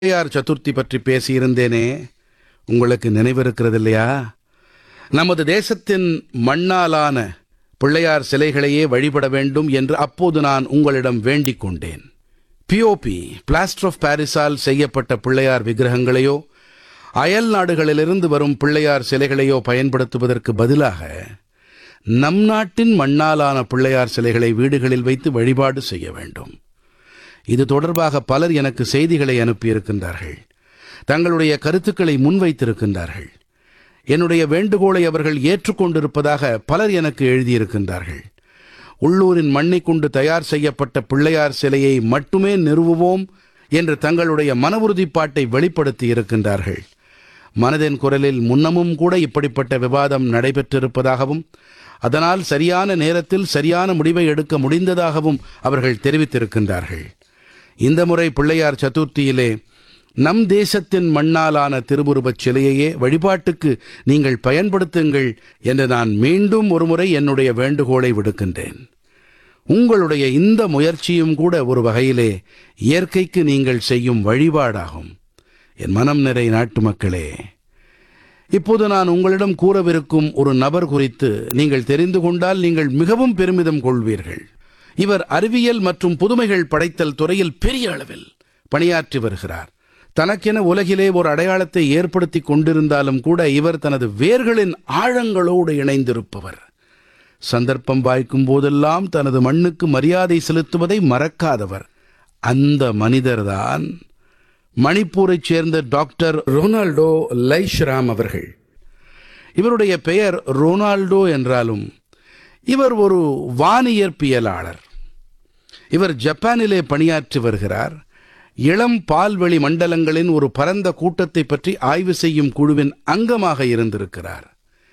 பிள்ளையார் சதுர்த்தி பற்றி பேசியிருந்தேனே உங்களுக்கு நினைவிருக்கிறது இல்லையா நமது தேசத்தின் மண்ணாலான பிள்ளையார் சிலைகளையே வழிபட வேண்டும் என்று அப்போது நான் உங்களிடம் வேண்டிக் கொண்டேன் பிஓபி பிளாஸ்டர் ஆஃப் பாரிஸால் செய்யப்பட்ட பிள்ளையார் விக்கிரகங்களையோ அயல் நாடுகளிலிருந்து வரும் பிள்ளையார் சிலைகளையோ பயன்படுத்துவதற்கு பதிலாக நம் நாட்டின் மண்ணாலான பிள்ளையார் சிலைகளை வீடுகளில் வைத்து வழிபாடு செய்ய வேண்டும் இது தொடர்பாக பலர் எனக்கு செய்திகளை அனுப்பியிருக்கின்றார்கள் தங்களுடைய கருத்துக்களை முன்வைத்திருக்கின்றார்கள் என்னுடைய வேண்டுகோளை அவர்கள் ஏற்றுக்கொண்டிருப்பதாக பலர் எனக்கு எழுதியிருக்கின்றார்கள் உள்ளூரின் மண்ணைக் கொண்டு தயார் செய்யப்பட்ட பிள்ளையார் சிலையை மட்டுமே நிறுவுவோம் என்று தங்களுடைய மன உறுதிப்பாட்டை வெளிப்படுத்தி இருக்கின்றார்கள் மனதின் குரலில் முன்னமும் கூட இப்படிப்பட்ட விவாதம் நடைபெற்றிருப்பதாகவும் அதனால் சரியான நேரத்தில் சரியான முடிவை எடுக்க முடிந்ததாகவும் அவர்கள் தெரிவித்திருக்கின்றார்கள் இந்த முறை பிள்ளையார் சதுர்த்தியிலே நம் தேசத்தின் மண்ணாலான திருவுருவச் சிலையையே வழிபாட்டுக்கு நீங்கள் பயன்படுத்துங்கள் என்று நான் மீண்டும் ஒருமுறை என்னுடைய வேண்டுகோளை விடுக்கின்றேன் உங்களுடைய இந்த முயற்சியும் கூட ஒரு வகையிலே இயற்கைக்கு நீங்கள் செய்யும் வழிபாடாகும் என் மனம் நிறை நாட்டு மக்களே இப்போது நான் உங்களிடம் கூறவிருக்கும் ஒரு நபர் குறித்து நீங்கள் தெரிந்து கொண்டால் நீங்கள் மிகவும் பெருமிதம் கொள்வீர்கள் இவர் அறிவியல் மற்றும் புதுமைகள் படைத்தல் துறையில் பெரிய அளவில் பணியாற்றி வருகிறார் தனக்கென உலகிலே ஒரு அடையாளத்தை ஏற்படுத்திக் கொண்டிருந்தாலும் கூட இவர் தனது வேர்களின் ஆழங்களோடு இணைந்திருப்பவர் சந்தர்ப்பம் வாய்க்கும் போதெல்லாம் தனது மண்ணுக்கு மரியாதை செலுத்துவதை மறக்காதவர் அந்த மனிதர்தான் மணிப்பூரைச் சேர்ந்த டாக்டர் ரொனால்டோ லைஷ்ராம் அவர்கள் இவருடைய பெயர் ரொனால்டோ என்றாலும் இவர் ஒரு வானியற்பியலாளர் இவர் ஜப்பானிலே பணியாற்றி வருகிறார் இளம் பால்வெளி மண்டலங்களின் ஒரு பரந்த கூட்டத்தை பற்றி ஆய்வு செய்யும் குழுவின் அங்கமாக இருந்திருக்கிறார்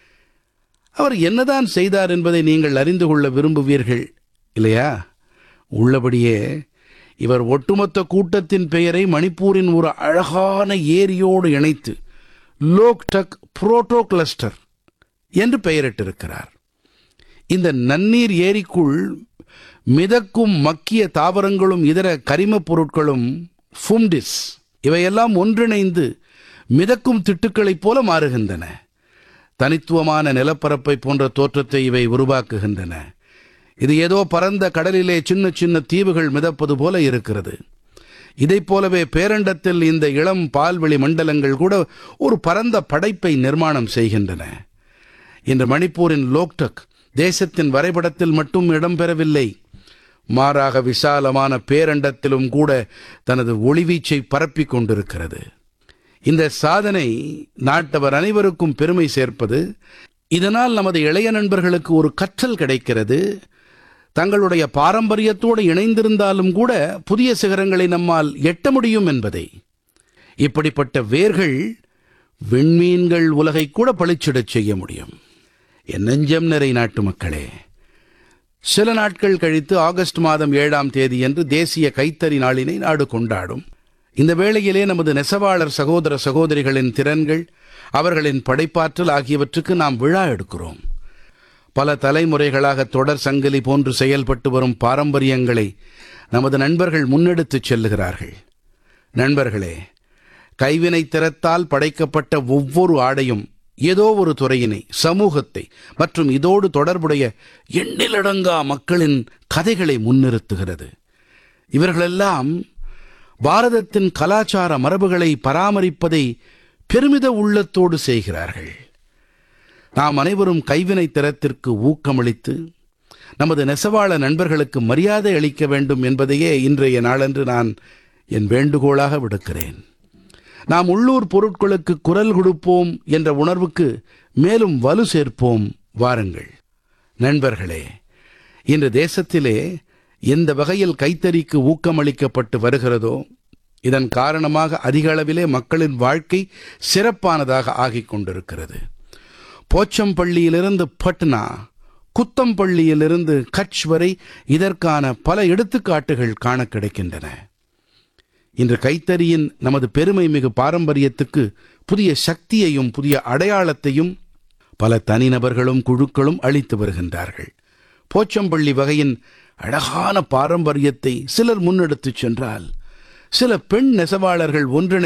அவர் என்னதான் செய்தார் என்பதை நீங்கள் அறிந்து கொள்ள விரும்புவீர்கள் இல்லையா உள்ளபடியே இவர் ஒட்டுமொத்த கூட்டத்தின் பெயரை மணிப்பூரின் ஒரு அழகான ஏரியோடு இணைத்து லோக்டக் புரோட்டோ கிளஸ்டர் என்று பெயரிட்டிருக்கிறார் இந்த நன்னீர் ஏரிக்குள் மிதக்கும் மக்கிய தாவரங்களும் இதர கரிமப் பொருட்களும் ஃபும்டிஸ் இவையெல்லாம் ஒன்றிணைந்து மிதக்கும் திட்டுக்களைப் போல மாறுகின்றன தனித்துவமான நிலப்பரப்பை போன்ற தோற்றத்தை இவை உருவாக்குகின்றன இது ஏதோ பரந்த கடலிலே சின்ன சின்ன தீவுகள் மிதப்பது போல இருக்கிறது இதைப் போலவே பேரண்டத்தில் இந்த இளம் பால்வெளி மண்டலங்கள் கூட ஒரு பரந்த படைப்பை நிர்மாணம் செய்கின்றன இன்று மணிப்பூரின் லோக்டக் தேசத்தின் வரைபடத்தில் மட்டும் இடம்பெறவில்லை மாறாக விசாலமான பேரண்டத்திலும் கூட தனது ஒளிவீச்சை பரப்பிக் கொண்டிருக்கிறது இந்த சாதனை நாட்டவர் அனைவருக்கும் பெருமை சேர்ப்பது இதனால் நமது இளைய நண்பர்களுக்கு ஒரு கற்றல் கிடைக்கிறது தங்களுடைய பாரம்பரியத்தோடு இணைந்திருந்தாலும் கூட புதிய சிகரங்களை நம்மால் எட்ட முடியும் என்பதை இப்படிப்பட்ட வேர்கள் விண்மீன்கள் உலகை கூட பளிச்சிடச் செய்ய முடியும் என் நெஞ்சம் நிறை நாட்டு மக்களே சில நாட்கள் கழித்து ஆகஸ்ட் மாதம் ஏழாம் தேதியன்று தேசிய கைத்தறி நாளினை நாடு கொண்டாடும் இந்த வேளையிலே நமது நெசவாளர் சகோதர சகோதரிகளின் திறன்கள் அவர்களின் படைப்பாற்றல் ஆகியவற்றுக்கு நாம் விழா எடுக்கிறோம் பல தலைமுறைகளாக தொடர் சங்கிலி போன்று செயல்பட்டு வரும் பாரம்பரியங்களை நமது நண்பர்கள் முன்னெடுத்துச் செல்லுகிறார்கள் நண்பர்களே கைவினை திறத்தால் படைக்கப்பட்ட ஒவ்வொரு ஆடையும் ஏதோ ஒரு துறையினை சமூகத்தை மற்றும் இதோடு தொடர்புடைய எண்ணிலடங்கா மக்களின் கதைகளை முன்னிறுத்துகிறது இவர்களெல்லாம் பாரதத்தின் கலாச்சார மரபுகளை பராமரிப்பதை பெருமித உள்ளத்தோடு செய்கிறார்கள் நாம் அனைவரும் கைவினை திறத்திற்கு ஊக்கமளித்து நமது நெசவாள நண்பர்களுக்கு மரியாதை அளிக்க வேண்டும் என்பதையே இன்றைய நாளன்று நான் என் வேண்டுகோளாக விடுக்கிறேன் நாம் உள்ளூர் பொருட்களுக்கு குரல் கொடுப்போம் என்ற உணர்வுக்கு மேலும் வலு சேர்ப்போம் வாருங்கள் நண்பர்களே இன்று தேசத்திலே எந்த வகையில் கைத்தறிக்கு ஊக்கமளிக்கப்பட்டு வருகிறதோ இதன் காரணமாக அதிக அளவிலே மக்களின் வாழ்க்கை சிறப்பானதாக ஆகிக் கொண்டிருக்கிறது போச்சம்பள்ளியிலிருந்து பட்னா குத்தம்பள்ளியிலிருந்து கட்ச் வரை இதற்கான பல எடுத்துக்காட்டுகள் காண கிடைக்கின்றன இன்று கைத்தறியின் நமது பெருமை மிகு பாரம்பரியத்துக்கு புதிய சக்தியையும் புதிய அடையாளத்தையும் பல தனிநபர்களும் குழுக்களும் அளித்து வருகின்றார்கள் போச்சம்பள்ளி வகையின் அழகான பாரம்பரியத்தை சிலர் முன்னெடுத்துச் சென்றால் சில பெண் நெசவாளர்கள் ஒன்றிணை